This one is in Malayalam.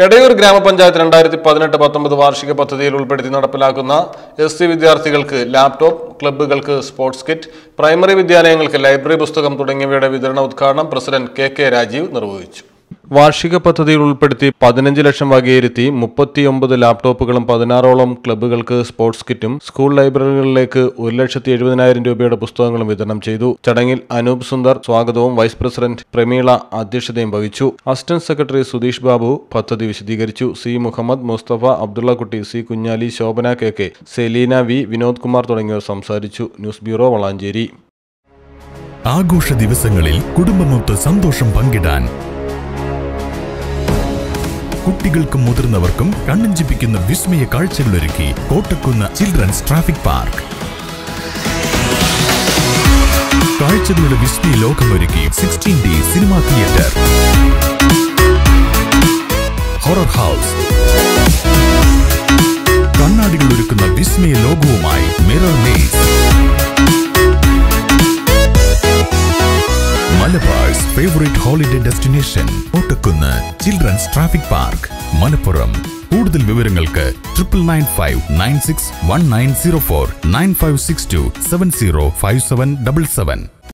എടയൂർ ഗ്രാമപഞ്ചായത്ത് രണ്ടായിരത്തി പതിനെട്ട് പത്തൊമ്പത് വാർഷിക പദ്ധതിയിൽ ഉൾപ്പെടുത്തി നടപ്പിലാക്കുന്ന എസ് സി വിദ്യാർത്ഥികൾക്ക് ലാപ്ടോപ്പ് ക്ലബ്ബുകൾക്ക് സ്പോർട്സ് കിറ്റ് പ്രൈമറി വിദ്യാലയങ്ങൾക്ക് ലൈബ്രറി പുസ്തകം തുടങ്ങിയവയുടെ വിതരണ ഉദ്ഘാടനം പ്രസിഡന്റ് കെ കെ രാജീവ് നിർവഹിച്ചു വാർഷിക പദ്ധതിയിൽ ഉൾപ്പെടുത്തി പതിനഞ്ച് ലക്ഷം വകയിരുത്തി മുപ്പത്തിയൊമ്പത് ലാപ്ടോപ്പുകളും പതിനാറോളം ക്ലബ്ബുകൾക്ക് സ്പോർട്സ് കിറ്റും സ്കൂൾ ലൈബ്രറികളിലേക്ക് ഒരു ലക്ഷത്തി എഴുപതിനായിരം രൂപയുടെ പുസ്തകങ്ങളും വിതരണം ചെയ്തു ചടങ്ങിൽ അനൂപ് സുന്ദർ സ്വാഗതവും വൈസ് പ്രസിഡന്റ് പ്രമീള അധ്യക്ഷതയും വഹിച്ചു അസിസ്റ്റന്റ് സെക്രട്ടറി സുധീഷ് ബാബു പദ്ധതി വിശദീകരിച്ചു C Muhammad Mustafa Abdullakutty C Kunhali Shobhana K K Selina V Vinod Kumar തുടങ്ങിയവർ സംസാരിച്ചു ന്യൂസ് ബ്യൂറോ വളാഞ്ചേരി ആഘോഷ ദിവസങ്ങളിൽ കുടുംബമൊത്ത് സന്തോഷം പങ്കിടാൻ കുട്ടികൾക്കും മുതിർന്നവർക്കും കണ്ണഞ്ചിപ്പിക്കുന്ന വിസ്മയ കാഴ്ചകളൊരുക്കി കോട്ടക്കുന്ന് ചിൽഡ്രൻസ് ട്രാഫിക് പാർക്ക് കാഴ്ചകളുടെ വിസ്മയ ലോകമൊരുക്കി sixteen D cinema theatre horror house കണ്ണാടികൾ ഒരുക്കുന്ന വിസ്മയ ലോകവുമായി mirror maze Malabar's favourite holiday destination Kottakkunnu children's traffic park Malappuram കൂടുതൽ വിവരങ്ങൾക്ക് triple nine five nine six one nine zero four nine five six two seven zero five seven double seven